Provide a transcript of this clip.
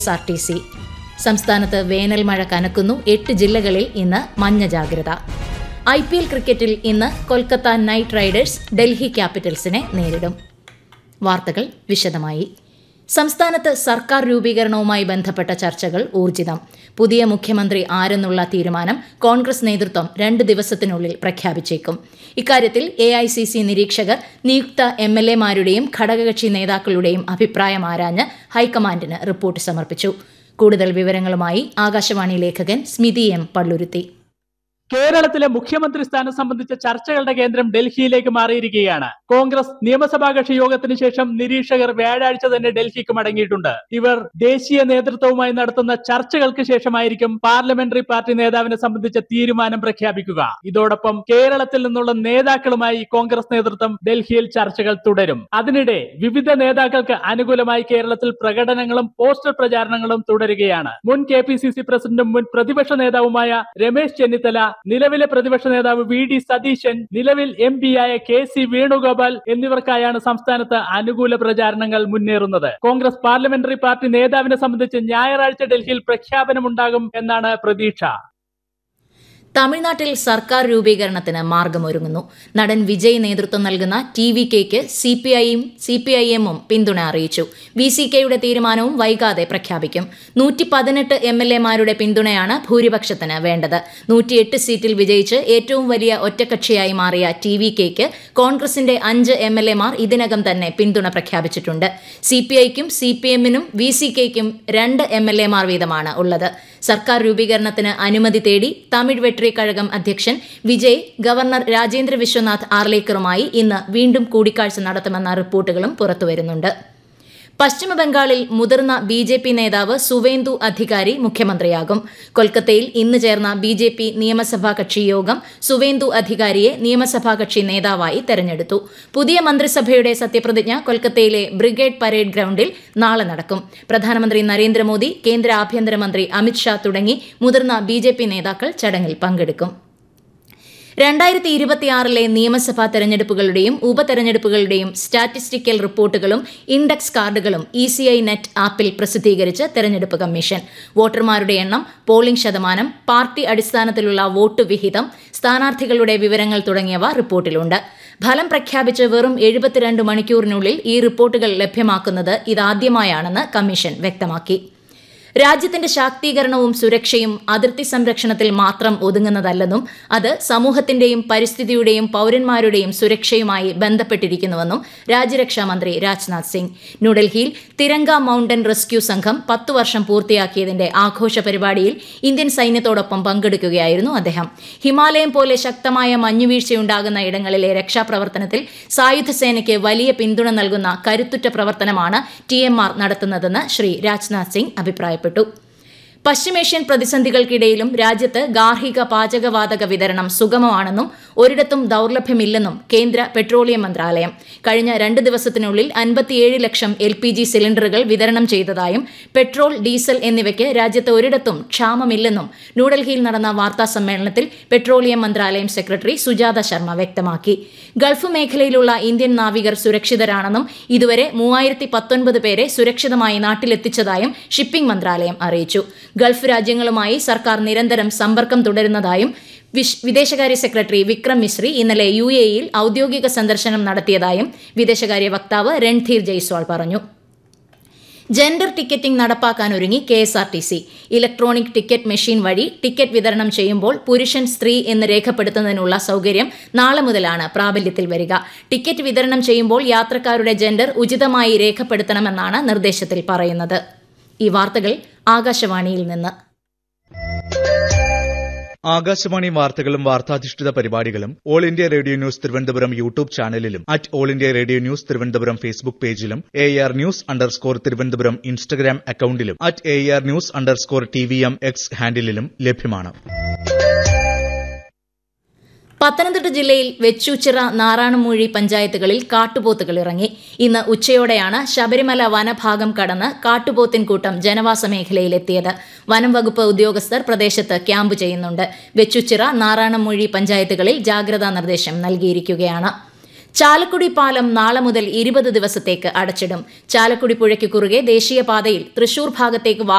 S R T C സംസ്ഥാനത്ത് വേനൽ മഴ കനക്കുന്നു എട്ട് ജില്ലകളിൽ ഇന്ന് മഞ്ഞ ജാഗ്രത ഐ പി എൽ ക്രിക്കറ്റിൽ ഇന്ന് കൊൽക്കത്ത നൈറ്റ് റൈഡേഴ്സ് ഡൽഹി ക്യാപിറ്റൽസിനെ നേരിടും വാർത്തകൾ വിശദമായി സംസ്ഥാനത്ത് സർക്കാർ രൂപീകരണവുമായി ബന്ധപ്പെട്ട ചർച്ചകൾ ഊർജിതം പുതിയ മുഖ്യമന്ത്രി ആരെന്നുള്ള തീരുമാനം കോൺഗ്രസ് നേതൃത്വം രണ്ട് ദിവസത്തിനുള്ളിൽ പ്രഖ്യാപിച്ചേക്കും ഇക്കാര്യത്തിൽ എ ഐ സി സി നിരീക്ഷകർ നിയുക്ത എം എൽ എമാരുടെയും ഘടകകക്ഷി നേതാക്കളുടെയും അഭിപ്രായം ആരാഞ്ഞ് ഹൈക്കമാൻഡിന് റിപ്പോർട്ട് സമർപ്പിച്ചു കൂടുതൽ വിവരങ്ങളുമായി ആകാശവാണി ലേഖകൻ സ്മിതി എം പള്ളുരുത്തി കേരളത്തിലെ മുഖ്യമന്ത്രി സ്ഥാനം സംബന്ധിച്ച ചർച്ചകളുടെ കേന്ദ്രം ഡൽഹിയിലേക്ക് മാറിയിരിക്കുകയാണ് കോൺഗ്രസ് നിയമസഭാ കക്ഷി യോഗത്തിന് ശേഷം നിരീക്ഷകർ വ്യാഴാഴ്ച തന്നെ ഡൽഹിക്ക് മടങ്ങിയിട്ടുണ്ട് ഇവർ ദേശീയ നേതൃത്വവുമായി നടത്തുന്ന ചർച്ചകൾക്ക് ശേഷമായിരിക്കും പാർലമെന്ററി പാർട്ടി നേതാവിനെ സംബന്ധിച്ച തീരുമാനം പ്രഖ്യാപിക്കുക ഇതോടൊപ്പം കേരളത്തിൽ നിന്നുള്ള നേതാക്കളുമായി കോൺഗ്രസ് നേതൃത്വം ഡൽഹിയിൽ ചർച്ചകൾ തുടരും അതിനിടെ വിവിധ നേതാക്കൾക്ക് അനുകൂലമായി കേരളത്തിൽ പ്രകടനങ്ങളും പോസ്റ്റർ പ്രചാരണങ്ങളും തുടരുകയാണ് മുൻ കെ പി സി സി പ്രസിഡന്റും മുൻ പ്രതിപക്ഷ നേതാവുമായ രമേശ് ചെന്നിത്തല നിലവിലെ പ്രതിപക്ഷ നേതാവ് വി ഡി സതീശൻ നിലവിൽ എം പിയായ കെ സി വേണുഗോപാൽ എന്നിവർക്കായാണ് സംസ്ഥാനത്ത് അനുകൂല പ്രചാരണങ്ങൾ മുന്നേറുന്നത് കോൺഗ്രസ് പാർലമെന്ററി പാർട്ടി നേതാവിനെ സംബന്ധിച്ച് ഞായറാഴ്ച ഡൽഹിയിൽ പ്രഖ്യാപനമുണ്ടാകും എന്നാണ് പ്രതീക്ഷ തമിഴ്നാട്ടിൽ സർക്കാർ രൂപീകരണത്തിന് മാർഗമൊരുങ്ങുന്നു നടൻ വിജയ് നേതൃത്വം നൽകുന്ന ടി വി കെക്ക് സി പി ഐയും സി പി ഐ എമ്മും പിന്തുണ അറിയിച്ചു വി സി കെയുടെ തീരുമാനവും വൈകാതെ പ്രഖ്യാപിക്കും നൂറ്റി പതിനെട്ട് എം എൽ എമാരുടെ പിന്തുണയാണ് ഭൂരിപക്ഷത്തിന് വേണ്ടത് നൂറ്റിയെട്ട് സീറ്റിൽ വിജയിച്ച് ഏറ്റവും വലിയ ഒറ്റക്കക്ഷിയായി മാറിയ ടി വി കെക്ക് കോൺഗ്രസിന്റെ അഞ്ച് എം എൽ എമാർ ഇതിനകം തന്നെ പിന്തുണ പ്രഖ്യാപിച്ചിട്ടുണ്ട് സി പി ഐക്കും സി പി എമ്മിനും വി സി കെയ്ക്കും രണ്ട് എം എൽ എമാർ വീതമാണ് ഉള്ളത് സർക്കാർ രൂപീകരണത്തിന് അനുമതി തേടി തമിഴ് വെട്രി കഴകം അധ്യക്ഷൻ വിജയ് ഗവർണർ രാജേന്ദ്ര വിശ്വനാഥ് ആർലേക്കറുമായി ഇന്ന് വീണ്ടും കൂടിക്കാഴ്ച നടത്തുമെന്ന റിപ്പോർട്ടുകളും പുറത്തുവരുന്നുണ്ട് പശ്ചിമബംഗാളിൽ മുതിർന്ന ബി ജെ പി നേതാവ് സുവേന്ദു അധികാരി മുഖ്യമന്ത്രിയാകും കൊൽക്കത്തയിൽ ഇന്ന് ചേർന്ന ബി ജെ പി നിയമസഭാ കക്ഷി യോഗം സുവേന്ദു അധികാരിയെ നിയമസഭാ കക്ഷി നേതാവായി തെരഞ്ഞെടുത്തു പുതിയ മന്ത്രിസഭയുടെ സത്യപ്രതിജ്ഞ കൊൽക്കത്തയിലെ ബ്രിഗേഡ് പരേഡ് ഗ്രൌണ്ടിൽ നാളെ നടക്കും പ്രധാനമന്ത്രി നരേന്ദ്രമോദി കേന്ദ്ര ആഭ്യന്തരമന്ത്രി അമിത്ഷാ തുടങ്ങി മുതിർന്ന ബി നേതാക്കൾ ചടങ്ങിൽ പങ്കെടുക്കും രണ്ടായിരത്തി ഇരുപത്തിയാറിലെ നിയമസഭാ തെരഞ്ഞെടുപ്പുകളുടെയും ഉപതെരഞ്ഞെടുപ്പുകളുടെയും സ്റ്റാറ്റിസ്റ്റിക്കൽ റിപ്പോർട്ടുകളും ഇൻഡെക്സ് കാർഡുകളും ഇ സി ഐ നെറ്റ് ആപ്പിൽ പ്രസിദ്ധീകരിച്ച് തെരഞ്ഞെടുപ്പ് കമ്മീഷൻ വോട്ടർമാരുടെ എണ്ണം പോളിംഗ് ശതമാനം പാർട്ടി അടിസ്ഥാനത്തിലുള്ള വോട്ട് വിഹിതം സ്ഥാനാർത്ഥികളുടെ വിവരങ്ങൾ തുടങ്ങിയവ റിപ്പോർട്ടിലുണ്ട് ഫലം പ്രഖ്യാപിച്ച് വെറും എഴുപത്തിരണ്ട് മണിക്കൂറിനുള്ളിൽ ഈ റിപ്പോർട്ടുകൾ ലഭ്യമാക്കുന്നത് ഇതാദ്യമായാണെന്ന് കമ്മീഷൻ വ്യക്തമാക്കി രാജ്യത്തിന്റെ ശാക്തീകരണവും സുരക്ഷയും അതിർത്തി സംരക്ഷണത്തിൽ മാത്രം ഒതുങ്ങുന്നതല്ലെന്നും അത് സമൂഹത്തിന്റെയും പരിസ്ഥിതിയുടെയും പൌരന്മാരുടെയും സുരക്ഷയുമായി ബന്ധപ്പെട്ടിരിക്കുന്നുവെന്നും രാജ്യരക്ഷാ മന്ത്രി രാജ്നാഥ് സിംഗ് ന്യൂഡൽഹിയിൽ തിരങ്ക മൌണ്ടൻ റെസ്ക്യൂ സംഘം പത്തു വർഷം പൂർത്തിയാക്കിയതിന്റെ ആഘോഷ പരിപാടിയിൽ ഇന്ത്യൻ സൈന്യത്തോടൊപ്പം പങ്കെടുക്കുകയായിരുന്നു അദ്ദേഹം ഹിമാലയം പോലെ ശക്തമായ മഞ്ഞുവീഴ്ചയുണ്ടാകുന്ന ഇടങ്ങളിലെ രക്ഷാപ്രവർത്തനത്തിൽ സായുധ സേനയ്ക്ക് വലിയ പിന്തുണ നൽകുന്ന കരുത്തുറ്റ പ്രവർത്തനമാണ് ടി എം ആർ നടത്തുന്നതെന്ന് ശ്രീ രാജ്നാഥ് സിംഗ് അഭിപ്രായപ്പെട്ടു ആവശ്യപ്പെട്ടു പശ്ചിമേഷ്യൻ പ്രതിസന്ധികൾക്കിടയിലും രാജ്യത്ത് ഗാർഹിക പാചകവാതക വിതരണം സുഗമമാണെന്നും ഒരിടത്തും ദൌർലഭ്യമില്ലെന്നും കേന്ദ്ര പെട്രോളിയം മന്ത്രാലയം കഴിഞ്ഞ രണ്ട് ദിവസത്തിനുള്ളിൽ അൻപത്തിയേഴ് ലക്ഷം എൽ പി ജി സിലിണ്ടറുകൾ വിതരണം ചെയ്തതായും പെട്രോൾ ഡീസൽ എന്നിവയ്ക്ക് രാജ്യത്ത് ഒരിടത്തും ക്ഷാമമില്ലെന്നും ന്യൂഡൽഹിയിൽ നടന്ന വാർത്താ സമ്മേളനത്തിൽ പെട്രോളിയം മന്ത്രാലയം സെക്രട്ടറി സുജാത ശർമ്മ വ്യക്തമാക്കി ഗൾഫ് മേഖലയിലുള്ള ഇന്ത്യൻ നാവികർ സുരക്ഷിതരാണെന്നും ഇതുവരെ മൂവായിരത്തി പത്തൊൻപത് പേരെ സുരക്ഷിതമായി നാട്ടിലെത്തിച്ചതായും ഷിപ്പിംഗ് മന്ത്രാലയം അറിയിച്ചു ഗൾഫ് രാജ്യങ്ങളുമായി സർക്കാർ നിരന്തരം സമ്പർക്കം തുടരുന്നതായും വിദേശകാര്യ സെക്രട്ടറി വിക്രം മിശ്രി ഇന്നലെ യു എയിൽ ഔദ്യോഗിക സന്ദർശനം നടത്തിയതായും വിദേശകാര്യ വക്താവ് രൺധീർ ജയ്സ്വാൾ പറഞ്ഞു ജെൻഡർ ടിക്കറ്റിംഗ് നടപ്പാക്കാൻ ഒരുങ്ങി K S R T C electronic ticket machine വഴി ടിക്കറ്റ് വിതരണം ചെയ്യുമ്പോൾ പുരുഷൻ സ്ത്രീ എന്ന് രേഖപ്പെടുത്തുന്നതിനുള്ള സൗകര്യം നാളെ മുതലാണ് പ്രാബല്യത്തിൽ വരിക ടിക്കറ്റ് വിതരണം ചെയ്യുമ്പോൾ യാത്രക്കാരുടെ ജെൻഡർ ഉചിതമായി രേഖപ്പെടുത്തണമെന്നാണ് നിർദ്ദേശത്തിൽ പറയുന്നത് ഈ വാർത്തകൾ ആകാശവാണിയിൽ നിന്ന് ആകാശവാണി വാർത്തകളും വാർത്താധിഷ്ഠിത പരിപാടികളും all India radio news Thiruvananthapuram YouTube ചാനലിലും at all India radio news Thiruvananthapuram Facebook പേജിലും A R news underscore Thiruvananthapuram Instagram അക്കൌണ്ടിലും at A R news underscore T V M X ഹാൻഡിലും ലഭ്യമാണ് പത്തനംതിട്ട ജില്ലയിൽ വെച്ചൂച്ചിറ നാറാണമൂഴി പഞ്ചായത്തുകളിൽ കാട്ടുപോത്തുകൾ ഇറങ്ങി ഇന്ന് ഉച്ചയോടെയാണ് ശബരിമല വനഭാഗം കടന്ന് കാട്ടുപോത്തിൻ കൂട്ടം ജനവാസ മേഖലയിലെത്തിയത് വനം വകുപ്പ് ഉദ്യോഗസ്ഥർ പ്രദേശത്ത് ക്യാമ്പ് ചെയ്യുന്നുണ്ട് വെച്ചൂച്ചിറ നാറാണമൂഴി പഞ്ചായത്തുകളിൽ ജാഗ്രതാ നിർദ്ദേശം നൽകിയിരിക്കുകയാണ് ചാലക്കുടി പാലം നാളെ മുതൽ ഇരുപത് ദിവസത്തേക്ക് അടച്ചിടും ചാലക്കുടി പുഴയ്ക്ക് കുറുകെ ദേശീയപാതയിൽ തൃശൂർ ഭാഗത്തേക്ക്